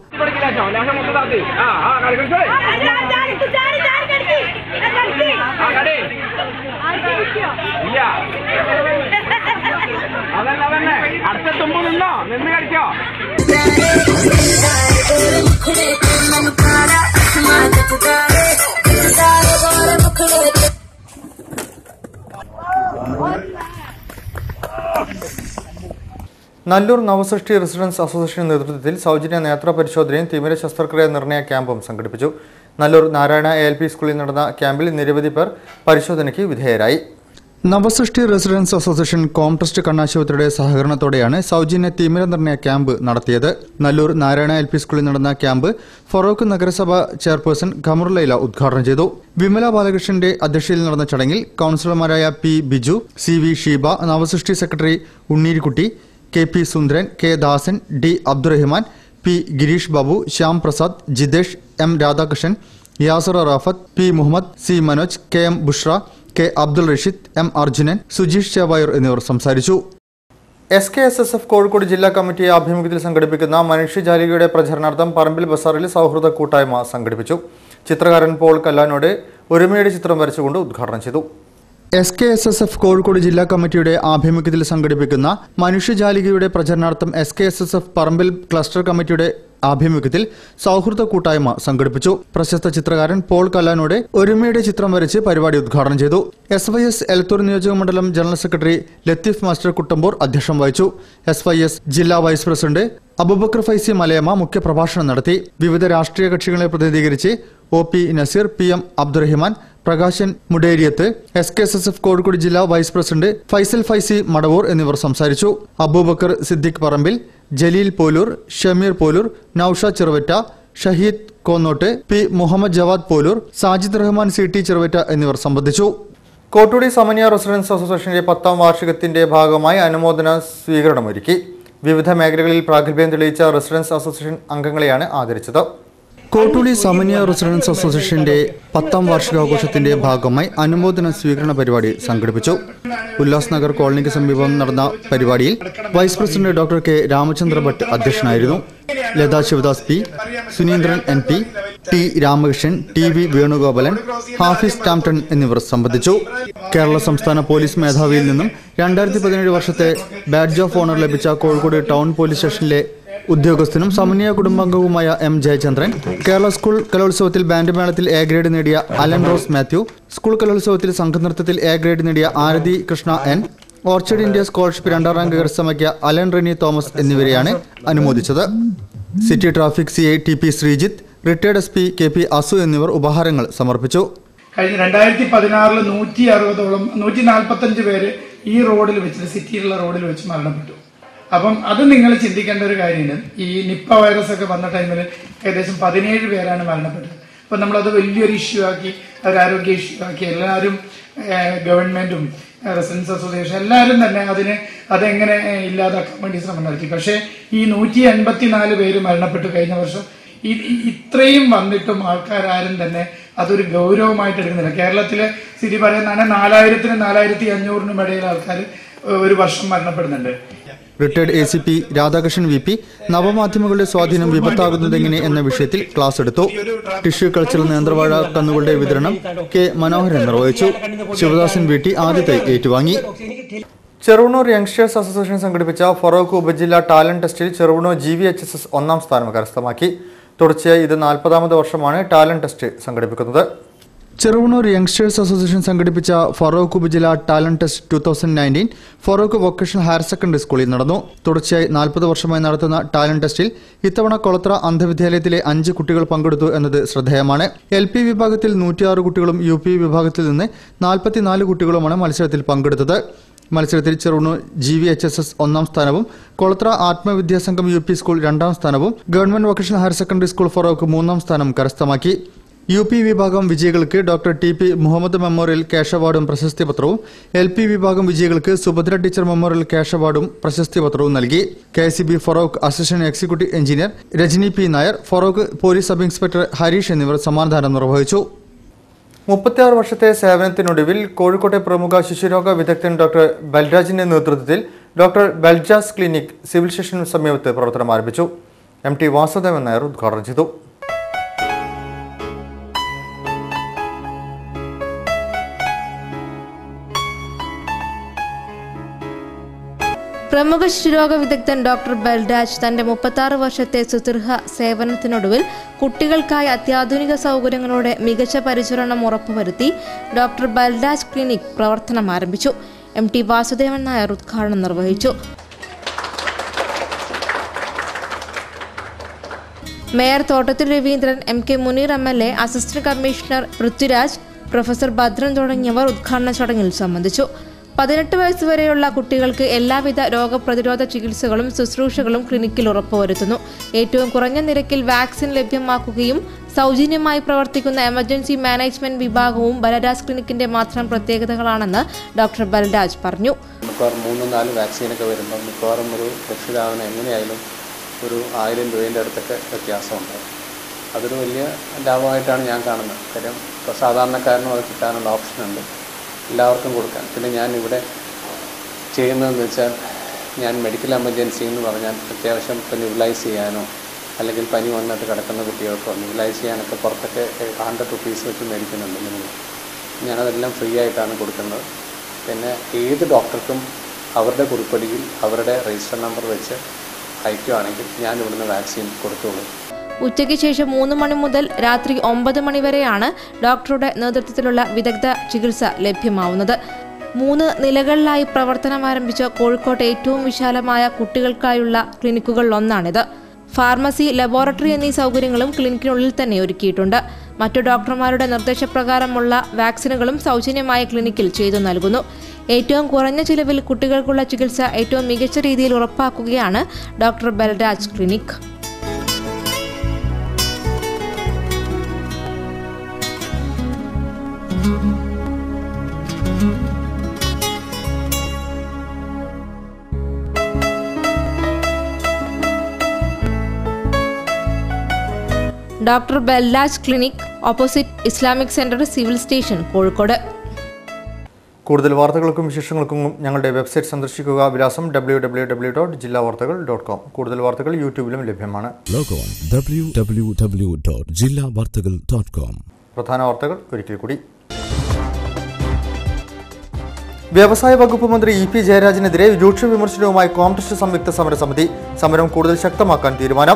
U: അതല്ല അതന്നെ അടുത്ത തുമ്പ് നിന്നോ നിന്ന് കളിക്കോ
V: Mano, para, mata, tu cara.
A: Nallur Navasrishti residence association നേതൃത്വത്തിൽ സൗജന്യ നേത്ര പരിശോധനയും തിമിര ശസ്ത്രക്രിയ നിർണയ ക്യാമ്പും സംഘടിപ്പിച്ചു Nallur Narayana A L P സ്കൂളിൽ നടന്ന ക്യാമ്പിൽ നിരവധി പേർ പരിശോധനയ്ക്ക് വിധേയരായി നവസൃഷ്ടി റെസിഡൻസ് അസോസിയേഷൻ കോംട്രസ്റ്റ് കണ്ണാശുപത്രിയുടെ സഹകരണത്തോടെയാണ് സൗജന്യ തിമിര നിർണയ ക്യാമ്പ് നടത്തിയത് നല്ലൂർ നാരായണ എൽ പി സ്കൂളിൽ നടന്ന ക്യാമ്പ് ഫറോക്ക് നഗരസഭ ചെയർപേഴ്സൺ ഖമർ ലൈല ഉദ്ഘാടനം ചെയ്തു വിമല ബാലകൃഷ്ണന്റെ അധ്യക്ഷതയിൽ നടന്ന ചടങ്ങിൽ കൌൺസിലർമാരായ P Biju C V Sheeba Navasrishti secretary Unneerikutty K P Sundaran K Dasan D Abdurahiman P Gireesh Babu Shyam Prasad Jithesh M Radhakrishnan Yasar Rafath P Muhammad C Manoj K M Bushra K Abdul Rasheed M Arjunan Sujeesh Chevayur എന്നിവർ സംസാരിച്ചു S K S S F Kozhikode ജില്ലാ കമ്മിറ്റി ആഭിമുഖ്യത്തിൽ സംഘടിപ്പിക്കുന്ന മനുഷ്യജാലികയുടെ പ്രചരണാർത്ഥം പറമ്പിൽ ബസാറിൽ സൗഹൃദ കൂട്ടായ്മ സംഘടിപ്പിച്ചു ചിത്രകാരൻ പോൾ കല്ലാനോട് ഒരുമയുടെ ചിത്രം വരച്ചുകൊണ്ട് ഉദ്ഘാടനം ചെയ്തു S K S S F Kozhikode ജില്ലാ കമ്മിറ്റിയുടെ ആഭിമുഖ്യത്തിൽ സംഘടിപ്പിക്കുന്ന മനുഷ്യജാലികയുടെ പ്രചരണാർത്ഥം S K S S F Parambil cluster കമ്മിറ്റിയുടെ ആഭിമുഖ്യത്തിൽ സൗഹൃദ കൂട്ടായ്മ സംഘടിപ്പിച്ചു പ്രശസ്ത ചിത്രകാരൻ പോൾ കല്ലാനോട് ഒരുമയുടെ ചിത്രം വരച്ച് പരിപാടി ഉദ്ഘാടനം ചെയ്തു എസ് വൈ എസ് എലത്തൂർ നിയോജക മണ്ഡലം general secretary Latheef master Kuttambur അധ്യക്ഷം വഹിച്ചു എസ് വൈ എസ് ജില്ലാ വൈസ് പ്രസിഡന്റ് അബുബക്കർ ഫൈസി മലയമ്മ മുഖ്യപ്രഭാഷണം നടത്തി വിവിധ രാഷ്ട്രീയ കക്ഷികളെ പ്രതിനിധീകരിച്ച് O P Naseer P M Abdurahiman Prakashan Muderiyath S K S S F Kozhikode ജില്ലാ വൈസ് പ്രസിഡന്റ് ഫൈസൽ ഫൈസി മടവൂർ എന്നിവർ സംസാരിച്ചു Abubakar Siddique Parambil Jaleel Polur Shameer Polur Nousha Cheruvatta Shaheed Konnot P Muhammad Jawad Polur Sajid Rahman C T Cheruvatta എന്നിവർ സംബന്ധിച്ചു കോട്ടൂടി സമനിയ റെസിഡൻസ് അസോസിയേഷന്റെ പത്താം വാർഷികത്തിന്റെ ഭാഗമായി അനുമോദന സ്വീകരണമൊരുക്കി വിവിധ മേഖലകളിൽ പ്രാഗൽഭ്യം തെളിയിച്ച റെസിഡൻസ് അസോസിയേഷൻ അംഗങ്ങളെയാണ് ആദരിച്ചത് കോട്ടൂളി സമന്വയ റെസിഡൻസ് അസോസിയേഷന്റെ പത്താം വാർഷികാഘോഷത്തിന്റെ ഭാഗമായി അനുമോദന സ്വീകരണ പരിപാടി സംഘടിപ്പിച്ചു ഉല്ലാസ് നഗർ കോളനിക്ക് സമീപം നടന്ന പരിപാടിയിൽ vice president doctor K Ramachandra Bhat അധ്യക്ഷനായിരുന്നു Latha Sivadas P Suneendran N P T Ramakrishnan T V Venugopalan Hafiz ടാംടൺ എന്നിവർ സംബന്ധിച്ചു കേരള സംസ്ഥാന പോലീസ് മേധാവിയിൽ നിന്നും രണ്ടായിരത്തി പതിനേഴ് വർഷത്തെ ബാഡ്ജ് ഓഫ് ഓണർ ലഭിച്ച കോഴിക്കോട് ടൗൺ പോലീസ് സ്റ്റേഷനിലെ ഉദ്യോഗസ്ഥനും സമന്വയ കുടുംബാംഗവുമായ എം ജയചന്ദ്രൻ കേരള സ്കൂൾ കലോത്സവത്തിൽ ബാൻഡ് മേളത്തിൽ എ ഗ്രേഡ് നേടിയ അലൻ റോസ് മാത്യു സ്കൂൾ കലോത്സവത്തിൽ സംഘനൃത്തത്തിൽ എ ഗ്രേഡ് നേടിയ Arathi Krishna N orchid India scholarship രണ്ടാം റാങ്ക് കരസ്ഥമാക്കിയ അലൻ റെനി തോമസ് എന്നിവരെയാണ് അനുമോദിച്ചത് city traffic C I T P Sreejith retired S P K P Asu എന്നിവർ ഉപഹാരങ്ങൾ സമർപ്പിച്ചു
D: കഴിഞ്ഞ രണ്ടായിരത്തി പതിനാറിൽ നൂറ്റി അറുപതോളം നൂറ്റി നാൽപ്പത്തഞ്ച് പേര് ഈ റോഡിൽ വെച്ച് സിറ്റിയിലുള്ള റോഡിൽ വെച്ച് മരണപ്പെട്ടു അപ്പം അത് നിങ്ങൾ ചിന്തിക്കേണ്ട ഒരു കാര്യമുണ്ട് ഈ നിപ്പ വൈറസ് ഒക്കെ വന്ന ടൈമിൽ ഏകദേശം പതിനേഴ് പേരാണ് മരണപ്പെട്ടത് അപ്പം നമ്മളത് വലിയൊരു ഇഷ്യൂ ആക്കി ഒരു ആരോഗ്യ ഇഷ്യൂ ആക്കി എല്ലാവരും ഗവൺമെന്റും റെസിഡൻസ് അസോസിയേഷൻ എല്ലാവരും തന്നെ അതിന് അതെങ്ങനെ ഏഹ്, ഇല്ലാതാക്കാൻ വേണ്ടി ശ്രമം നടത്തി പക്ഷേ ഈ നൂറ്റി എൺപത്തിനാല് പേര് മരണപ്പെട്ടു കഴിഞ്ഞ വർഷം ഈ ഈ- ഇത്രയും വന്നിട്ടും ആൾക്കാരും തന്നെ അതൊരു ഗൗരവമായിട്ട് എടുക്കുന്നില്ല കേരളത്തിലെ സ്ഥിതി പറയുന്നതാണ് നാലായിരത്തിനും നാലായിരത്തി അഞ്ഞൂറിനും ഇടയിൽ ആൾക്കാർ ഒരു വർഷം മരണപ്പെടുന്നുണ്ട്
A: retired A C P Radhakrishnan V P നവമാധ്യമങ്ങളുടെ സ്വാധീനം വിപത്താകുന്നതെങ്ങനെ എന്ന വിഷയത്തിൽ ക്ലാസ് എടുത്തു ടിഷ്യൂ കൾച്ചറൽ നേന്ത്രവാഴ കന്നുകളുടെ വിതരണം കെ മനോഹരൻ നിർവഹിച്ചു ശിവദാസൻ വി ടി ആദ്യത്തെ ഏറ്റുവാങ്ങി ചെറുവണ്ണൂർ യങ്സ്റ്റേഴ്സ് അസോസിയേഷൻ സംഘടിപ്പിച്ച ഫറോക്ക് ഉപജില്ലാ ടാലന്റ് ടെസ്റ്റിൽ Cheruvannur G V H S S ഒന്നാം സ്ഥാനം കരസ്ഥമാക്കി തുടർച്ചയായി ഇത് നാൽപ്പതാമത് വർഷമാണ് ടാലന്റ് ടെസ്റ്റ് സംഘടിപ്പിക്കുന്നത് ചെറുവണ്ണൂർ യങ്സ്റ്റേഴ്സ് അസോസിയേഷൻ സംഘടിപ്പിച്ച ഫറോക്ക് ഉപജില്ല talent test two thousand nineteen Farook vocational higher secondary സ്കൂളിൽ നടന്നു തുടർച്ചയായി നാൽപ്പത് വർഷമായി നടത്തുന്ന ടാലന്റ് ടെസ്റ്റിൽ ഇത്തവണ കൊളത്ര അന്ധവിദ്യാലയത്തിലെ അഞ്ച് കുട്ടികൾ പങ്കെടുത്തു എന്നത് ശ്രദ്ധേയമാണ് എൽ പി വിഭാഗത്തിൽ നൂറ്റിയാറ് കുട്ടികളും യു പി വിഭാഗത്തിൽ നിന്ന് നാൽപ്പത്തിനാല് കുട്ടികളുമാണ് മത്സരത്തിൽ പങ്കെടുത്തത് മത്സരത്തിൽ Cheruvannur G V H S S ഒന്നാം സ്ഥാനവും Kolathara Athmavidyasangham U P school രണ്ടാം സ്ഥാനവും government vocational higher secondary school Farook മൂന്നാം സ്ഥാനം കരസ്ഥമാക്കി യു പി വിഭാഗം വിജയികൾക്ക് doctor T P Muhammad memorial cash അവാർഡും പ്രശസ്തി പത്രവും എൽ പി വിഭാഗം വിജയികൾക്ക് സുഭദ്ര ടീച്ചർ മെമ്മോറിയൽ ക്യാഷ് അവാർഡും പ്രശസ്തി പത്രവും നൽകി K C B Farook assistant executive engineer Rajani P Nair Farook police sub inspector Hareesh എന്നിവർ സമ്മാനദാനം നിർവഹിച്ചു മുപ്പത്തിയാറ് വർഷത്തെ സേവനത്തിനൊടുവിൽ കോഴിക്കോട്ടെ പ്രമുഖ ശിശുരോഗ വിദഗ്ധൻ ഡോക്ടർ ബൽരാജിന്റെ നേതൃത്വത്തിൽ ഡോക്ടർ ബൽജാസ് ക്ലിനിക് സിവിൽ സ്റ്റേഷന് സമീപത്ത് പ്രവർത്തനം ആരംഭിച്ചു എം ടി വാസുദേവൻ നായർ ഉദ്ഘാടനം ചെയ്തു
V: പ്രമുഖ ശിശുരോഗ വിദഗ്ധൻ ഡോക്ടർ ബൽരാജ് തന്റെ മുപ്പത്താറ് വർഷത്തെ സുദീർഘ സേവനത്തിനൊടുവിൽ കുട്ടികൾക്കായി അത്യാധുനിക സൗകര്യങ്ങളോടെ മികച്ച പരിചരണം ഉറപ്പുവരുത്തി ഡോക്ടർ ബൽരാജ് ക്ലിനിക് പ്രവർത്തനം ആരംഭിച്ചു എം ടി വാസുദേവൻ നായർ ഉദ്ഘാടനം നിർവഹിച്ചു mayor Thottathil Raveendran M K Muneer M L A assistant commissioner Prithviraj professor Bhadran തുടങ്ങിയവർ ഉദ്ഘാടന ചടങ്ങിൽ സംബന്ധിച്ചു പതിനെട്ട് വയസ്സ് വരെയുള്ള കുട്ടികൾക്ക് എല്ലാവിധ രോഗപ്രതിരോധ ചികിത്സകളും ശുശ്രൂഷകളും ക്ലിനിക്കിൽ ഉറപ്പുവരുത്തുന്നു ഏറ്റവും കുറഞ്ഞ നിരക്കിൽ വാക്സിൻ ലഭ്യമാക്കുകയും സൗജന്യമായി പ്രവർത്തിക്കുന്ന എമർജൻസി മാനേജ്മെന്റ് വിഭാഗവും ബലരാജ് ക്ലിനിക്കിന്റെ മാത്രം പ്രത്യേകതകളാണെന്ന് ഡോക്ടർ ബൽരാജ് പറഞ്ഞു
F: മിക്കവാറും മൂന്നും നാലും വാക്സിനൊക്കെ വരുമ്പോൾ മിക്കവാറും ഒരു രക്ഷിതാവിന് എങ്ങനെയായാലും ഒരു ആയിരം രൂപേൻ്റെ അടുത്തൊക്കെ വ്യത്യാസമുണ്ട് അതൊരു വലിയ ലാഭമായിട്ടാണ് ഞാൻ കാണുന്നത് കാര്യം ഇപ്പോൾ സാധാരണക്കാരനും അത് കിട്ടാനുള്ള ഓപ്ഷനുണ്ട് എല്ലാവർക്കും കൊടുക്കാൻ പിന്നെ ഞാൻ ഇവിടെ ചെയ്യുന്നതെന്ന് വെച്ചാൽ ഞാൻ മെഡിക്കൽ എമർജൻസി എന്ന് പറഞ്ഞാൽ അത്യാവശ്യം ഇപ്പോൾ ന്യൂബിലൈസ് ചെയ്യാനോ അല്ലെങ്കിൽ പനി വന്നിട്ട് കിടക്കുന്ന കുട്ടികൾക്കോ ന്യൂബിലൈസ് ചെയ്യാനൊക്കെ പുറത്തൊക്കെ ഹൺഡ്രഡ് റുപ്പീസ് വെച്ച് മേടിക്കുന്നുണ്ട് മിനിമം ഞാനതെല്ലാം ഫ്രീ ആയിട്ടാണ് കൊടുക്കുന്നത് പിന്നെ ഏത് ഡോക്ടർക്കും അവരുടെ കുറിപ്പടിയിൽ അവരുടെ രജിസ്റ്റർ നമ്പർ വെച്ച് അയക്കുകയാണെങ്കിൽ ഞാൻ ഇവിടുന്ന് വാക്സിൻ കൊടുത്തോളൂ
V: ഉച്ചയ്ക്ക് ശേഷം മൂന്ന് മണി മുതൽ രാത്രി ഒമ്പത് മണി വരെയാണ് ഡോക്ടറുടെ നേതൃത്വത്തിലുള്ള വിദഗ്ധ ചികിത്സ ലഭ്യമാവുന്നത് മൂന്ന് നിലകളിലായി പ്രവർത്തനം ആരംഭിച്ച കോഴിക്കോട്ട് ഏറ്റവും വിശാലമായ കുട്ടികൾക്കായുള്ള ക്ലിനിക്കുകളിലൊന്നാണിത് ഫാർമസി ലബോറട്ടറി എന്നീ സൗകര്യങ്ങളും ക്ലിനിക്കിനുള്ളിൽ തന്നെ ഒരുക്കിയിട്ടുണ്ട് മറ്റു ഡോക്ടർമാരുടെ നിർദ്ദേശപ്രകാരമുള്ള വാക്സിനുകളും സൗജന്യമായ ക്ലിനിക്കിൽ ചെയ്തു നൽകുന്നു ഏറ്റവും കുറഞ്ഞ ചിലവിൽ കുട്ടികൾക്കുള്ള ചികിത്സ ഏറ്റവും മികച്ച രീതിയിൽ ഉറപ്പാക്കുകയാണ് doctor Balraj clinic doctor Balraj clinic opposite Islamic centre civil station Kozhikode
A: കൂടുതൽ വാർത്തകൾക്കും വിശേഷങ്ങൾക്കും ഞങ്ങളുടെ വെബ്സൈറ്റ് സന്ദർശിക്കുക വിലാസം W W W dot Jilla Varthakal dot com കൂടുതൽ വാർത്തകൾ യൂട്യൂബിലും ലഭ്യമാണ്
G: logon W W W dot Jilla Varthakal dot com
A: പ്രധാന വാർത്തകൾ ഒരിക്കൽ കൂടി വ്യവസായ വകുപ്പ് മന്ത്രി ഇ പി ജയരാജനെതിരെ രൂക്ഷ വിമർശനവുമായി കോൺഗ്രസ് സംയുക്ത സമരസമിതി സമരം കൂടുതൽ ശക്തമാക്കാൻ തീരുമാനം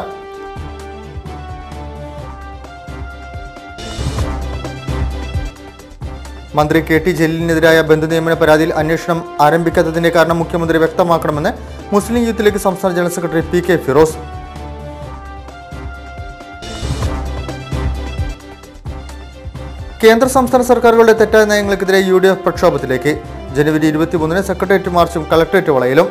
A: മന്ത്രി കെ ടി ജലീലിനെതിരായ ബന്ധുനിയമന പരാതിയിൽ അന്വേഷണം ആരംഭിക്കാത്തതിന്റെ കാരണം മുഖ്യമന്ത്രി വ്യക്തമാക്കണമെന്ന് മുസ്ലിം യൂത്ത് ലീഗ് സംസ്ഥാന general secretary P K Firoz കേന്ദ്ര സംസ്ഥാന സർക്കാരുകളുടെ തെറ്റായ നയങ്ങൾക്കെതിരെ യു ഡി എഫ് പ്രക്ഷോഭത്തിലേക്ക് ജനുവരി ഇരുപത്തിമൂന്നിന് സെക്രട്ടേറിയറ്റ് മാർച്ചും കളക്ടറേറ്റ് വളയിലും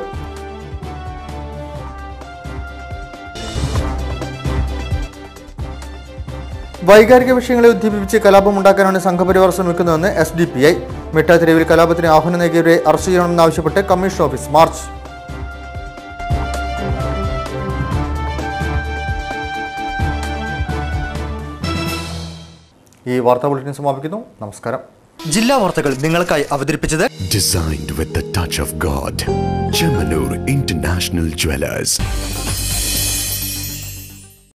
A: വൈകാരിക വിഷയങ്ങളെ ഉദ്ദീപിപ്പിച്ച് കലാപമുണ്ടാക്കാനാണ് സംഘപരിവാർ ശ്രമിക്കുന്നതെന്ന് എസ് ഡി പി ഐ മിഠാത്തെരുവിൽ കലാപത്തിന് ആഹ്വാനം നൽകിയവരെ അറസ്റ്റ് ചെയ്യണമെന്നാവശ്യപ്പെട്ട് കമ്മീഷൻ ഓഫീസ് മാർച്ച് ഈ വാർത്താ ബുള്ളറ്റിൻ സമാപിക്കുന്നു നമസ്കാരം
W: ജില്ലാ വാർത്തകൾ നിങ്ങൾക്കായി അവതരിപ്പിച്ചത്
X: Designed with the touch of God. Chemanur International Jewelers.